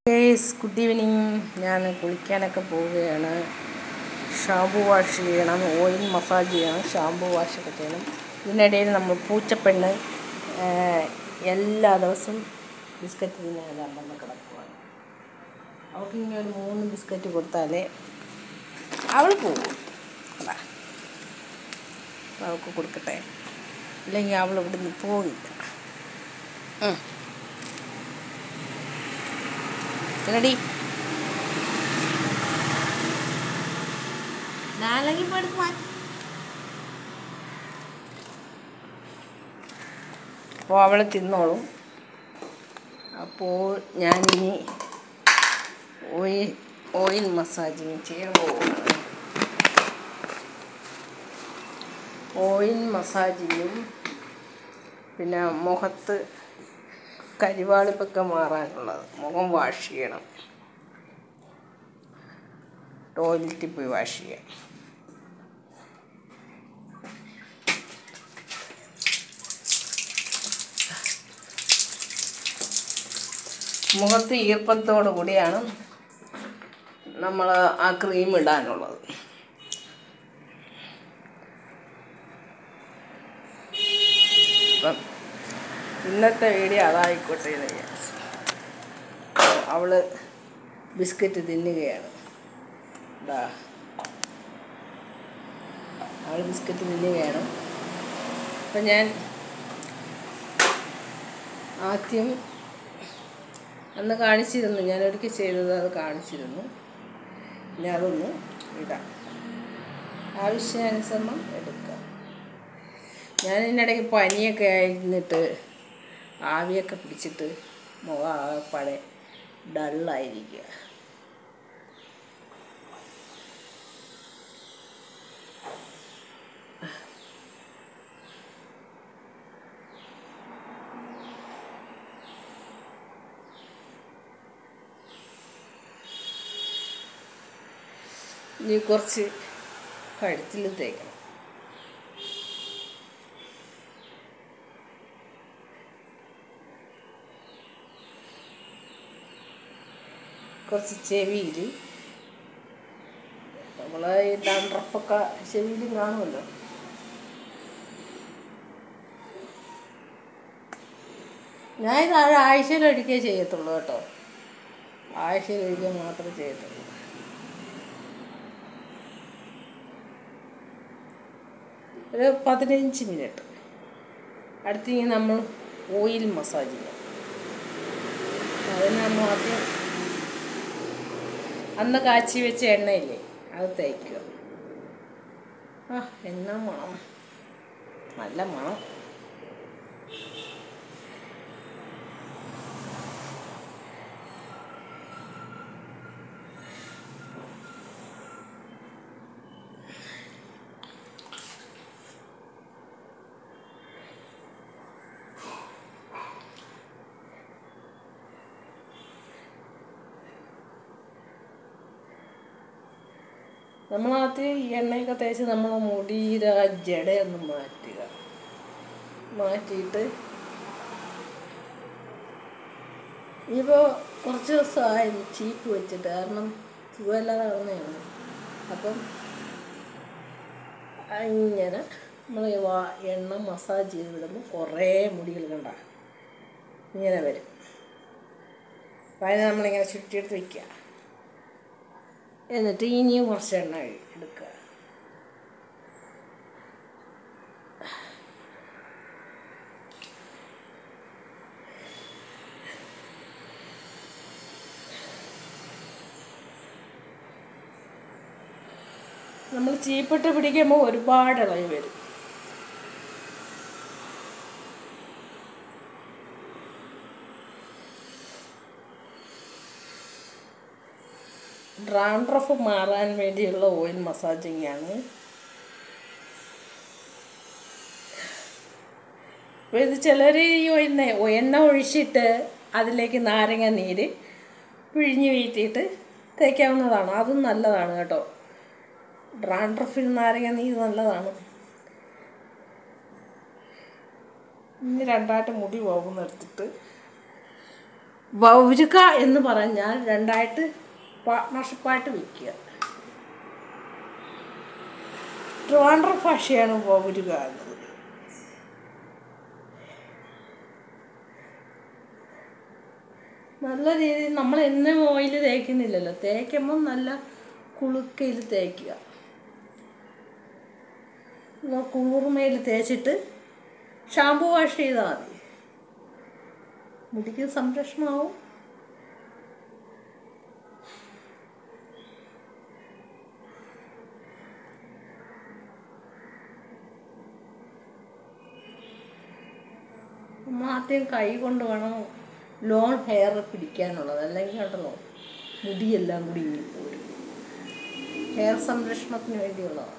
Guys good evening ഞാൻ കുളിക്കാനൊക്കെ പോവുകയാണ് ഷാമ്പു വാഷ് ചെയ്യണം ഓയിൽ മസാജ് ചെയ്യണം ഷാമ്പു വാഷൊക്കെ ചെയ്യണം ഇതിനിടയിൽ നമ്മൾ പൂച്ചപ്പെണ്ണ് ആ, എല്ലാ ദിവസവും ബിസ്ക്കറ്റ് തിന്നാൻ വന്ന് കിടക്കുവാണ് അവൾക്ക് ഇങ്ങനെ ഒരു മൂന്ന് ബിസ്ക്കറ്റ് കൊടുത്താലേ അവൾ പോകും അതാ അവൾക്ക് കൊടുക്കട്ടെ ഇല്ലെങ്കിൽ അവൾ ഇവിടുന്ന് പോകില്ല ഉം. റെഡി നാലെങ്കിൽ എടുത്ത് മാറ്റി അപ്പോൾ അവൾ തിന്നോളും അപ്പോൾ ഞാനിനി ഓയിൽ ഓയിൽ മസാജിങ് ചെയ്യാൻ പോവുകയാണ് ഓയിൽ മസാജിങ്ങും പിന്നെ മുഖത്ത് കരിവാളിപ്പൊക്കെ മാറാനുള്ളത് മുഖം വാഷ് ചെയ്യണം ടോയ്ലറ്റിൽ പോയി വാഷ് ചെയ്യാം മുഖത്ത് ഈർപ്പത്തോടു കൂടിയാണ് നമ്മൾ ആ ക്രീം ഇടാനുള്ളത് അപ്പം ഇന്നത്തെ വീഡിയോ അതായിക്കോട്ടെ എന്ന് വിചാരിച്ചു അവള് ബിസ്ക്കറ്റ് തിന്നുകയാണ് ഇതാ അവൾ ബിസ്ക്കറ്റ് തിന്നുകയാണ് അപ്പം ഞാൻ ആദ്യം അന്ന് കാണിച്ചിരുന്നു ഞാൻ ഒരിക്കൽ ചെയ്തത് അത് കാണിച്ചിരുന്നു ഇനി അതൊന്ന് ഇടാം ആവശ്യാനുസരണം എടുക്കാം ഞാൻ ഇതിനിടയ്ക്ക് പനിയൊക്കെ ആയിരുന്നിട്ട് ആവിയൊക്കെ പിടിച്ചിട്ട് മുഖം ആകെപ്പാടെ ഡള്ളായിരിക്കുക ഇനി കുറച്ച് കഴുത്തിൽ തേക്കണം കുറച്ച് ചെവിയിൽ നമ്മൾ ഈ ഡൺട്രഫൊക്കെ ചെവിയിൽ കാണുമല്ലോ ഞാൻ ഇത് ആഴ്ചയിൽ ഒരിക്കൽ ചെയ്യത്തുള്ളൂ കേട്ടോ ആഴ്ചയിൽ ഒരിക്കൽ മാത്രമേ ചെയ്യത്തുള്ളൂ ഒരു പതിനഞ്ച് മിനിറ്റ് അടുത്തിങ്ങനെ നമ്മൾ ഓയിൽ മസാജ് ചെയ്യാം അതിന് നമ്മൾ ആദ്യം അന്ന് കാച്ചി വെച്ച എണ്ണയില്ലേ അത് തേക്കുക ആ എണ്ണ മണം നല്ല മണം നമ്മളാദ്യം ഈ എണ്ണയൊക്കെ തേച്ച് നമ്മൾ മുടിയുടെ ആ ജടയൊന്ന് മാറ്റുക മാറ്റിയിട്ട് ഇപ്പോൾ കുറച്ച് ദിവസമായി ചീപ്പ് വെച്ചിട്ട് കാരണം സുഖമില്ലാതെ കിടന്നതാണ് അപ്പം ഇങ്ങനെ നമ്മൾ ഈ വാ എണ്ണ മസാജ് ചെയ്ത് വിടുമ്പോൾ കുറേ മുടികൾ കണ്ട ഇങ്ങനെ വരും അപ്പം അതിനെ നമ്മളിങ്ങനെ ചുറ്റിയെടുത്ത് വയ്ക്കുക എന്നിട്ട് ഇനിയും കുറച്ച് എണ്ണ എടുക്കുക നമ്മൾ ചീപ്പിട്ട് പിടിക്കുമ്പോൾ ഒരുപാട് ഇളകി വരും ഡ്രാൻഡ്രഫ് മാറാൻ വേണ്ടിയുള്ള ഓയിൽ മസാജിങ് ആണ് അപ്പോൾ ഇത് ചിലർ ഈ എണ്ണ എണ്ണ ഒഴിച്ചിട്ട് അതിലേക്ക് നാരങ്ങ നീര് പിഴിഞ്ഞ് വീട്ടിയിട്ട് തേക്കാവുന്നതാണ് അതും നല്ലതാണ് കേട്ടോ ഡ്രാൻഡ്രഫിൽ നാരങ്ങ നീര് നല്ലതാണ് ഇനി രണ്ടായിട്ട് മുടി പോകുന്നെടുത്തിട്ട് വൗരുക എന്ന് പറഞ്ഞാൽ രണ്ടായിട്ട് പാർട്ട്ണർഷിപ്പായിട്ട് വിൽക്കുക ട്രിവാൻഡ്രം ഭാഷയാണ് വൗരുക എന്നത് നല്ല രീതിയിൽ നമ്മൾ എന്നും ഓയിൽ തേക്കുന്നില്ലല്ലോ തേക്കുമ്പം നല്ല കുളുക്കയിൽ തേക്കുക കൂർമയിൽ തേച്ചിട്ട് ഷാമ്പു വാഷ് ചെയ്താൽ മതി മുടിക്ക് സംരക്ഷണമാവും നമ്മൾ ആദ്യം കൈ കൊണ്ട് വേണം ലോൺ ഹെയർ പിടിക്കാനുള്ളത് അല്ലെങ്കിൽ ഉണ്ടല്ലോ മുടിയെല്ലാം കൂടി ഇങ്ങനെ പോരും ഹെയർ സംരക്ഷണത്തിന് വേണ്ടിയുള്ളതാണ്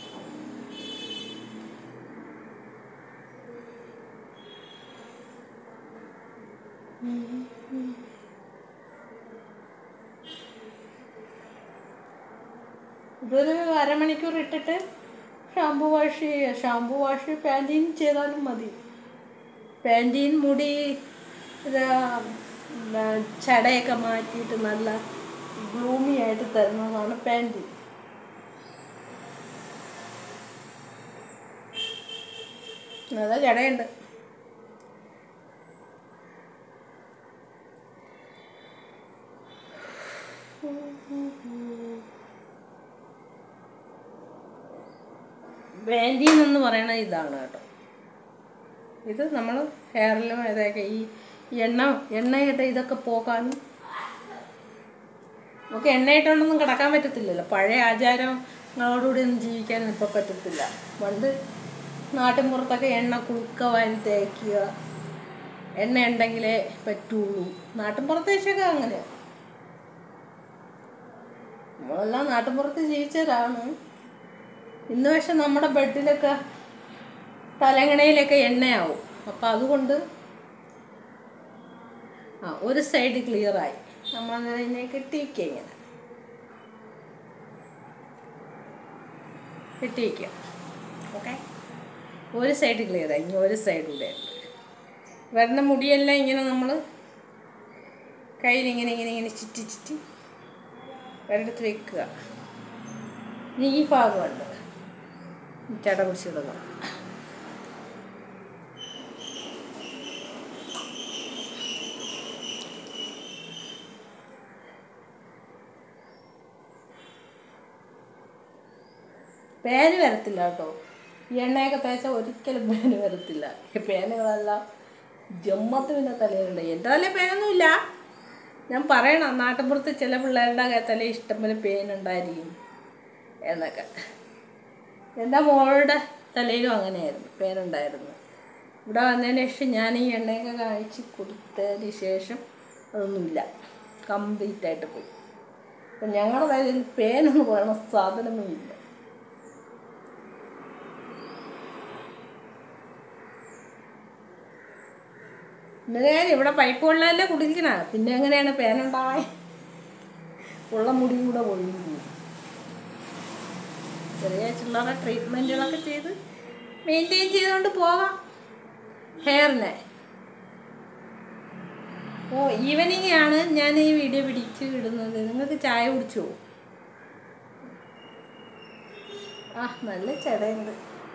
ഇതൊരു അരമണിക്കൂർ ഇട്ടിട്ട് ഷാമ്പു വാഷ് ചെയ്യുക ഷാമ്പു വാഷ് പാൻറ്റീൻ ചെയ്താലും മതി പാൻറ്റീൻ മുടി ഇത് എന്താ ചടയൊക്കെ മാറ്റിയിട്ട് നല്ല ഗ്ലൂമി ആയിട്ട് തരുന്നതാണ് പാൻറ്റീൻ അതാ ചടയുണ്ട് പാൻറ്റീൻ എന്ന് പറയണത് ഇതാണ് കേട്ടോ ഇത് നമ്മൾ ഹെയറിലും ഇതൊക്കെ ഈ എണ്ണ എണ്ണയുടെ ഇതൊക്കെ പോകാനും നമുക്ക് എണ്ണയിട്ടൊണ്ടൊന്നും കിടക്കാൻ പറ്റത്തില്ലല്ലോ പഴയ ആചാരങ്ങളോടുകൂടി ഒന്നും ജീവിക്കാനും ഇപ്പോൾ പറ്റത്തില്ല പണ്ട് നാട്ടിൻപുറത്തൊക്കെ എണ്ണ കുളുക്ക വാരി തേക്കുക എണ്ണ ഉണ്ടെങ്കിലേ പറ്റുള്ളൂ നാട്ടിൻപുറത്തേക്കൊക്കെ അങ്ങനെയാണ് നമ്മളെല്ലാം നാട്ടിൻപുറത്ത് ജീവിച്ചവരാണ് ഇന്ന് പക്ഷെ നമ്മുടെ ബെഡിലൊക്കെ തലങ്ങണയിലൊക്കെ എണ്ണയാവും അപ്പം അതുകൊണ്ട് ആ ഒരു സൈഡ് ക്ലിയറായി നമ്മൾ അതിനെ കെട്ടിവയ്ക്കുക ഇങ്ങനെ കെട്ടിവയ്ക്കുക ഓക്കെ ഒരു സൈഡ് ക്ലിയറായി ഇനി ഒരു സൈഡ് കൂടെ ഉണ്ട് വരുന്ന മുടിയെല്ലാം ഇങ്ങനെ നമ്മൾ കയ്യിലിങ്ങനെ ഇങ്ങനെ ഇങ്ങനെ ചുറ്റി ചുറ്റി ഒരിടത്ത് വെക്കുക ഇനി ഈ ഭാഗമുണ്ട് ചട പിടിച്ചിടുക പേന് വരത്തില്ല കേട്ടോ ഈ എണ്ണയൊക്കെ തേച്ചാൽ ഒരിക്കലും പേന് വരത്തില്ല ഈ പേനുകളെല്ലാം ജമ്മത്തിൻ്റെ തലയിലുണ്ട് എൻ്റെ തലയിൽ പേനൊന്നുമില്ല ഞാൻ പറയണം നാട്ടിൻപുറത്ത് ചില പിള്ളേരുടെ തലയിൽ ഇഷ്ടംപോലെ പേനുണ്ടായിരിക്കും എന്നൊക്കെ എൻ്റെ മോളുടെ തലയിലും അങ്ങനെയായിരുന്നു പേനുണ്ടായിരുന്നു ഇവിടെ വന്നതിന് ശേഷം ഞാൻ ഈ എണ്ണയൊക്കെ കാഴ്ച കൊടുത്തതിന് ശേഷം അതൊന്നുമില്ല കംപ്ലീറ്റ് ആയിട്ട് പോയി അപ്പം ഞങ്ങളുടെ തലയിൽ പേനെന്ന് പറയുന്ന സാധനമേ ഇല്ല പിന്നെ ഞാൻ ഇവിടെ പൈപ്പ് വെള്ളമല്ലേ കുടിക്കണ പിന്നെ എങ്ങനെയാണ് പേനുണ്ടാവാൻ ഉള്ള മുടിയും കൂടെ ഒഴിഞ്ഞു പോകും ചെറിയ ചില്ലറ ട്രീറ്റ്മെൻറ്റുകളൊക്കെ ചെയ്ത് മെയിൻറ്റെയിൻ ചെയ്തുകൊണ്ട് പോകാം ഹെയറിനെ ഓ ഈവനിങ് ആണ് ഞാൻ ഈ വീഡിയോ പിടിച്ച് ഇടുന്നത് നിങ്ങൾക്ക് ചായ കുടിച്ചോ ആ നല്ല ചടയുണ്ട്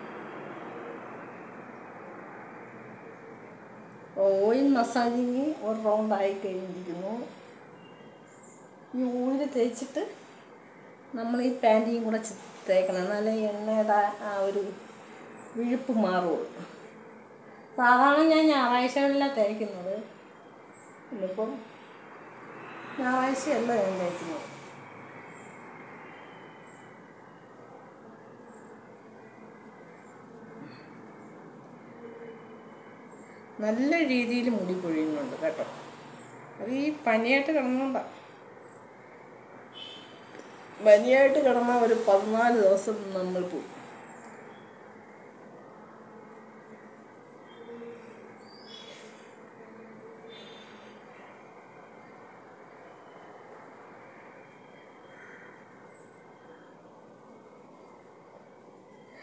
ഓയിൽ മസാജിങ് ഒരു റൗണ്ട് ആയി കഴിഞ്ഞിരിക്കുന്നു ഈ ഓയിൽ തേച്ചിട്ട് നമ്മൾ ഈ പാൻറ്റിയും കൂടെ ചി- തേക്കണം എന്നാലേ എണ്ണയുടെ ആ ഒരു വിഴുപ്പ് മാറുള്ളൂ സാധാരണ ഞാൻ ഞായറാഴ്ചകളിലാണ് തേക്കുന്നത് ഇന്നിപ്പം ഞായറാഴ്ചയല്ല ഞാൻ തേക്കുന്നത് നല്ല രീതിയിൽ മുടി പൊഴിയുന്നുണ്ട് കേട്ടോ അത് ഈ പനിയായിട്ട് കിടന്നുകൊണ്ടാണ് പനിയായിട്ട് കിടന്ന ഒരു പതിനാല് ദിവസം നമ്മൾ പോയി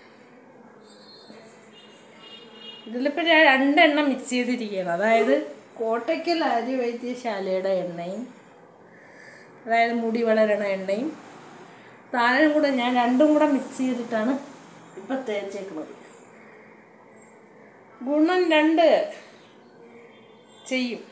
ഇതിലിപ്പോൾ ഞാൻ രണ്ടെണ്ണം മിക്സ് ചെയ്തിരിക്കുകയാണ് അതായത് കോട്ടയ്ക്കൽ ആര്യവൈദ്യശാലയുടെ എണ്ണയും അതായത് മുടി വളരണ എണ്ണയും താനും കൂടെ ഞാൻ രണ്ടും കൂടെ മിക്സ് ചെയ്തിട്ടാണ് ഇപ്പം തേച്ചേക്കുന്നത് ഗുണം രണ്ട് ചെയ്യും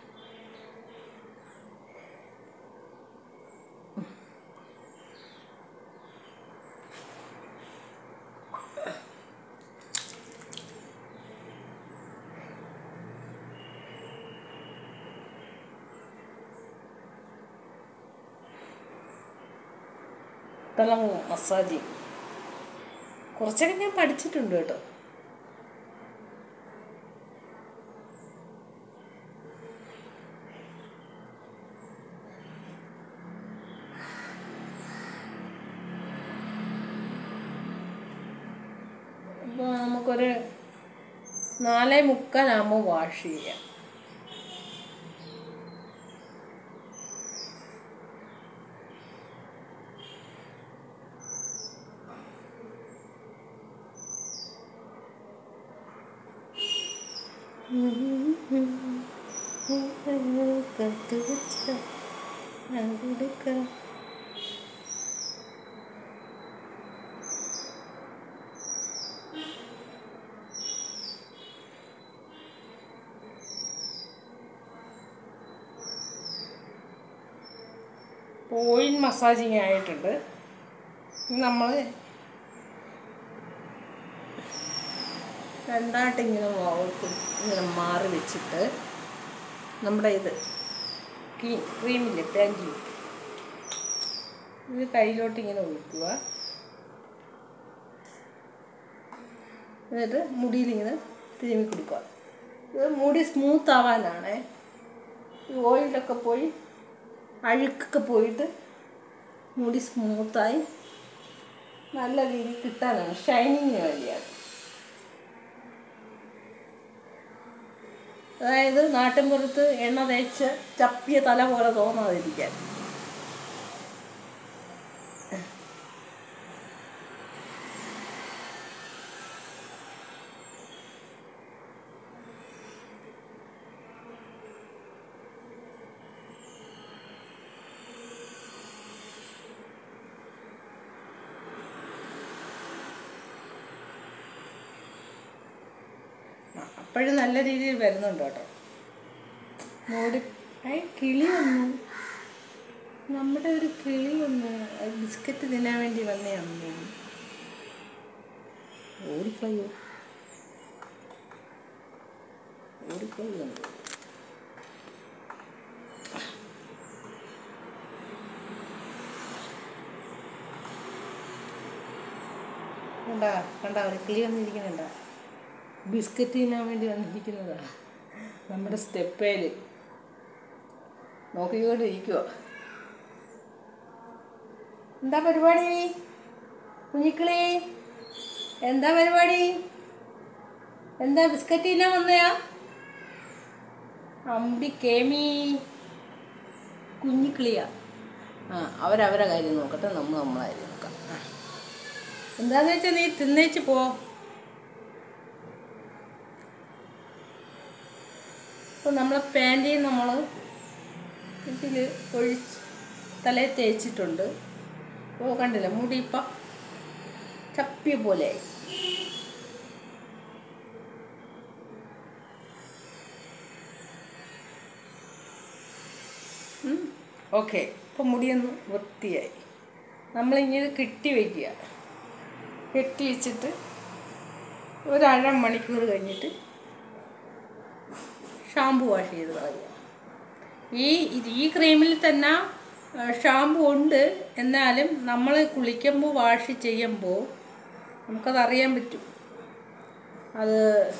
തിളങ്ങും മസാജ് കുറച്ചൊക്കെ ഞാൻ പഠിച്ചിട്ടുണ്ട് കേട്ടോ അപ്പോൾ നമുക്കൊരു നാലേ മുക്കാലാകുമ്പോൾ വാഷ് ചെയ്യാം ഓയിൽ മസാജിങ് ആയിട്ടുണ്ട് ഇനി നമ്മൾ രണ്ടായിട്ട് ഇങ്ങനെ മുഖത്ത് ഇങ്ങനെ മാറി വെച്ചിട്ട് നമ്മുടെ ഇത് ക്രീം ക്രീമില്ലേ പാൻറ്റി ഇത് കയ്യിലോട്ട് ഇങ്ങനെ ഒഴിക്കുക എന്നിട്ട് മുടിയിൽ ഇങ്ങനെ തിരുമ്മി കൊടുക്കുക ഇത് മുടി സ്മൂത്ത് ആവാനാണ് ഈ ഓയിലൊക്കെ പോയി അഴുക്കൊക്കെ പോയിട്ട് മുടി സ്മൂത്തായി നല്ല രീതിയിൽ കിട്ടാനാണ് ഷൈനിങ്ങിന് വേണ്ടിയാണ് അതായത് നാട്ടിൻപുറത്ത് എണ്ണ തേച്ച് ചപ്പിയ തല പോലെ തോന്നാതിരിക്കാൻ അപ്പോഴും നല്ല രീതിയിൽ വരുന്നുണ്ട് കേട്ടോ മോടി ഐ കിളി വന്നു നമ്മുടെ ഒരു കിളി വന്നു അത് ബിസ്ക്കറ്റ് തിന്നാൻ വേണ്ടി വന്നതാണ് ഓടിപ്പോയോ ഓടിപ്പോയി വന്നു കണ്ടാ കണ്ടാ ഒരു കിളി വന്നിരിക്കുന്നുണ്ടാ ബിസ്ക്കറ്റ് തിന്നാൻ വേണ്ടി വന്നിരിക്കുന്നതാണ് നമ്മുടെ സ്റ്റെപ്പേൽ നോക്കിക്കൊണ്ടിരിക്കുക എന്താ പരിപാടി കുഞ്ഞിക്കിളി എന്താ പരിപാടി എന്താ ബിസ്ക്കറ്റ് തിന്നാൻ വന്നയാ അമ്പി കേമി കുഞ്ഞിക്കിളിയാ ആ അവരവരെ കാര്യം നോക്കട്ടെ നമ്മൾ നമ്മളെ കാര്യം നോക്കാം ആ. എന്താന്ന് വെച്ചാൽ നീ തിന്നേച്ച് പോ അപ്പോൾ നമ്മളെ പാൻറ്റിൽ നമ്മൾ ഇതിൽ ഒഴിച്ച് തലയിൽ തേച്ചിട്ടുണ്ട് ഓ കണ്ടില്ല മുടി ഇപ്പം ചപ്പിയ പോലെ ഓക്കെ ഇപ്പം മുടിയൊന്ന് വൃത്തിയായി നമ്മളിങ്ങനെ കെട്ടി വയ്ക്കുക കെട്ടി വെച്ചിട്ട് ഒരു അര മണിക്കൂർ കഴിഞ്ഞിട്ട് ഷാമ്പു വാഷ് ചെയ്ത് കളയുക ഈ ഇത് ഈ ക്രീമിൽ തന്നെ ഷാമ്പു ഉണ്ട് എന്നാലും നമ്മൾ കുളിക്കുമ്പോൾ വാഷ് ചെയ്യുമ്പോൾ നമുക്കത് അറിയാൻ പറ്റും അത്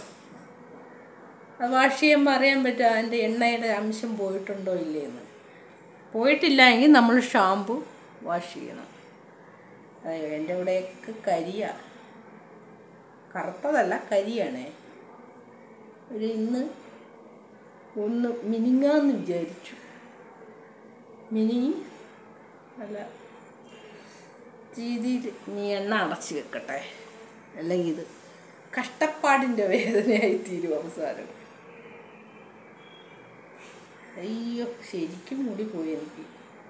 അത് വാഷ് ചെയ്യുമ്പോൾ അറിയാൻ പറ്റും അതിൻ്റെ എണ്ണയുടെ അംശം പോയിട്ടുണ്ടോ ഇല്ലയെന്ന് പോയിട്ടില്ല എങ്കിൽ നമ്മൾ ഷാമ്പു വാഷ് ചെയ്യണം അയ്യോ എൻ്റെ ഇവിടെയൊക്കെ കരിയാ കറുത്തതല്ല കരിയാണേ ഒരു ഇന്ന് ഒന്ന് മിനിങ്ങാന്ന് വിചാരിച്ചു മിനിങ്ങി നല്ല രീതിയിൽ നീ എണ്ണ അടച്ച് വെക്കട്ടെ അല്ലെങ്കിൽ ഇത് കഷ്ടപ്പാടിൻ്റെ വേദനയായി തീരും അവസാനം അയ്യോ ശരിക്കും മുടി പോയി എനിക്ക്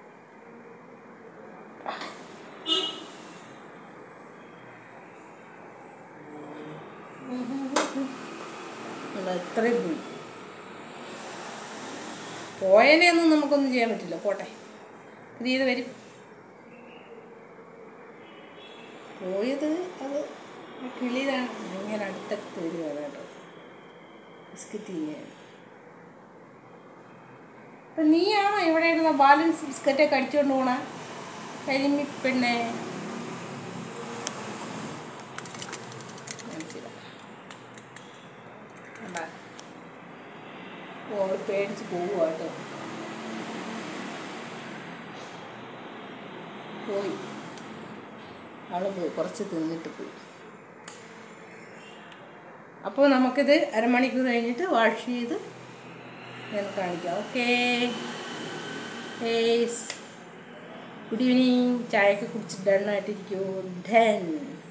അല്ല, ഇത്രയും പോയി പോയതിനെ ഒന്നും നമുക്കൊന്നും ചെയ്യാൻ പറ്റില്ല പോട്ടെ ഇത് ചെയ്ത് വരും പോയത് അത് ആ കിളിയിലാണ് ഇങ്ങനെ അടുത്തടുത്ത് വരുവാണ് കേട്ടോ ബിസ്ക്കറ്റ് ചെയ്യാൻ അപ്പം നീയാണോ ഇവിടെ ഇരുന്ന ബാലൻസ് ബിസ്ക്കറ്റൊക്കെ അടിച്ചുകൊണ്ട് പോണ കരിമി പെണ്ണെ കാണിച്ചുതരാം. കണ്ടാ? ഓ അവള് പേടിച്ച് പോവുക കേട്ടോ പോയി അവള് പോയി കുറച്ച് തിന്നിട്ട് പോയി അപ്പോൾ നമുക്കിത് അരമണിക്കൂർ കഴിഞ്ഞിട്ട് വാഷ് ചെയ്ത് ഞാൻ കാണിക്കാം ഓക്കേ ഏസ് ഗുഡ് ഈവനിങ് ചായയൊക്കെ കുടിച്ച് ഡണ്ണായിട്ടിരിക്കുമോ ഡൻ